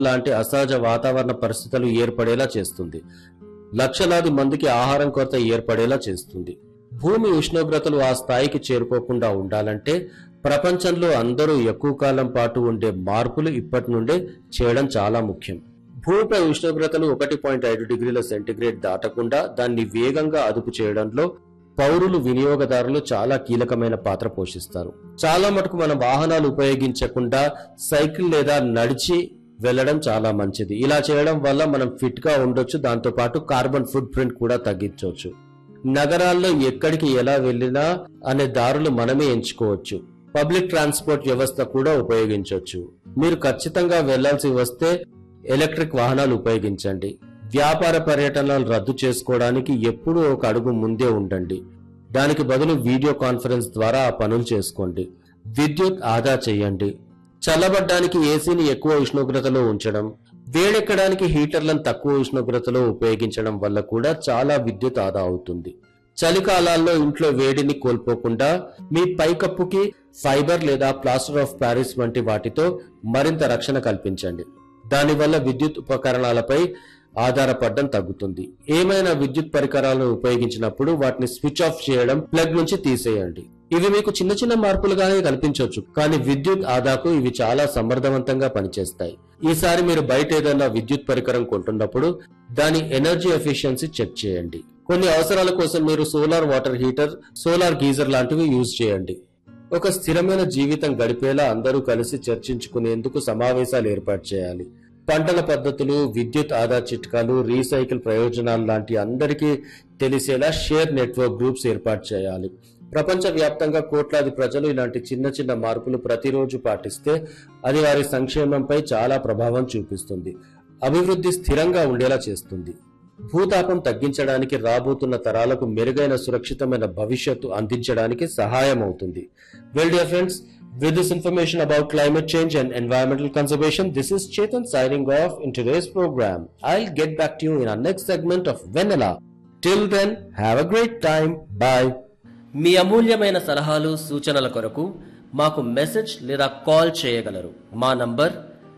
లాంటి అసహజ వాతావరణ పరిస్థితులు ఏర్పడేలా చేస్తుంది లక్షలాది మందికి ఆహారం కొరత ఏర్పడేలా చేస్తుంది భూమి ఉష్ణోగ్రతలు ఆ స్థాయికి చేరుకోకుండా ఉండాలంటే ప్రపంచంలో అందరూ ఎక్కువ కాలం పాటు ఉండే మార్పులు ఇప్పటి నుండే చేయడం చాలా ముఖ్యం భూమిపై ఉష్ణోగ్రతలు ఒకటి పాయింట్ ఐదు డిగ్రీల సెంటీగ్రేడ్ దాటకుండా దాన్ని వేగంగా అదుపు చేయడంలో పౌరులు వినియోగదారులు చాలా కీలకమైన పాత్ర పోషిస్తారు చాలా మటుకు మనం వాహనాలు ఉపయోగించకుండా సైకిల్ లేదా నడిచి వెళ్ళడం చాలా మంచిది ఇలా చేయడం వల్ల మనం ఫిట్ గా ఉండొచ్చు దాంతో పాటు కార్బన్ ఫుట్ ప్రింట్ కూడా తగ్గించవచ్చు నగరాల్లో ఎక్కడికి ఎలా వెళ్ళినా అనే దారులు మనమే ఎంచుకోవచ్చు పబ్లిక్ ట్రాన్స్పోర్ట్ వ్యవస్థ కూడా ఉపయోగించవచ్చు మీరు ఖచ్చితంగా వెళ్లాల్సి వస్తే ఎలక్ట్రిక్ వాహనాలు ఉపయోగించండి వ్యాపార పర్యటనలు రద్దు చేసుకోవడానికి ఎప్పుడూ ఒక అడుగు ముందే ఉండండి దానికి బదులు వీడియో కాన్ఫరెన్స్ ద్వారా ఆ పనులు చేసుకోండి విద్యుత్ ఆదా చేయండి చల్లబడ్డానికి ఏసీని ఎక్కువ ఉష్ణోగ్రతలో ఉంచడం వేడెక్కడానికి హీటర్లను తక్కువ ఉష్ణోగ్రతలో ఉపయోగించడం వల్ల కూడా చాలా విద్యుత్ ఆదా అవుతుంది చలికాలాల్లో ఇంట్లో వేడిని కోల్పోకుండా మీ పైకప్పుకి ఫైబర్ లేదా ప్లాస్టర్ ఆఫ్ ప్యారిస్ వంటి వాటితో మరింత రక్షణ కల్పించండి దానివల్ల విద్యుత్ ఉపకరణాలపై ఆధారపడడం తగ్గుతుంది ఏమైనా విద్యుత్ పరికరాలను ఉపయోగించినప్పుడు వాటిని స్విచ్ ఆఫ్ చేయడం ప్లగ్ నుంచి తీసేయండి ఇవి మీకు చిన్న చిన్న మార్పులుగానే కనిపించవచ్చు కానీ విద్యుత్ ఆదాకు ఇవి చాలా సమర్థవంతంగా పనిచేస్తాయి ఈసారి మీరు బయట ఏదైనా విద్యుత్ పరికరం కొంటున్నప్పుడు దాని ఎనర్జీ ఎఫిషియన్సీ చెక్ చేయండి కొన్ని అవసరాల కోసం మీరు solar water heater solar geyser లాంటివి యూజ్ చేయండి ఒక స్థిరమైన జీవితం గడిపేలా అందరూ కలిసి చర్చించుకునేందుకు సమావేశాలు ఏర్పాటు చేయాలి పంటల పద్ధతులు విద్యుత్ ఆదా చిట్కాలు రీసైకిల్ ప్రయోజనాలు లాంటి అందరికీ తెలిసేలా షేర్ నెట్వర్క్ గ్రూప్స్ ఏర్పాటు చేయాలి ప్రపంచ వ్యాప్తంగా కోట్లాది ప్రజలు ఇలాంటి చిన్న చిన్న మార్పులు ప్రతిరోజు పాటిస్తే అది వారి సంక్షేమంపై చాలా ప్రభావం చూపిస్తుంది అభివృద్ధి స్థిరంగా ఉండేలా చేస్తుంది భూతాపం తగ్గించడానికి రాబోతున్న తరాలకు మెరుగైన సురక్షితమైన భవిష్యత్తు అందించడానికి సహాయం అవుతుంది well dear friends with this information about climate change and environmental conservation this is chetan signing off in today's program i'll get back to you in our next segment of vanilla till then have a great time bye మీ అమూల్యమైన సలహాలు సూచనల కొరకు మాకు message లేదా call చేయగలరు మా number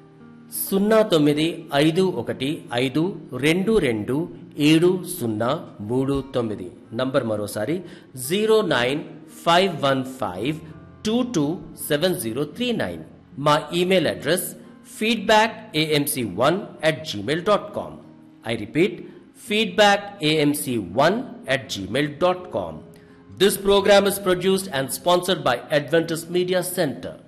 సున్నా తొమ్మిది ఐదు ఒకటి ఐదు రెండు రెండు ఏడు సున్నా మూడు తొమ్మిది నంబర్ మరోసారి zero nine five one five two two seven zero three nine మా email address feedback AMC one at Gmail dot com I repeat feedback AMC one at Gmail dot com This program is produced and sponsored by Adventist Media Center.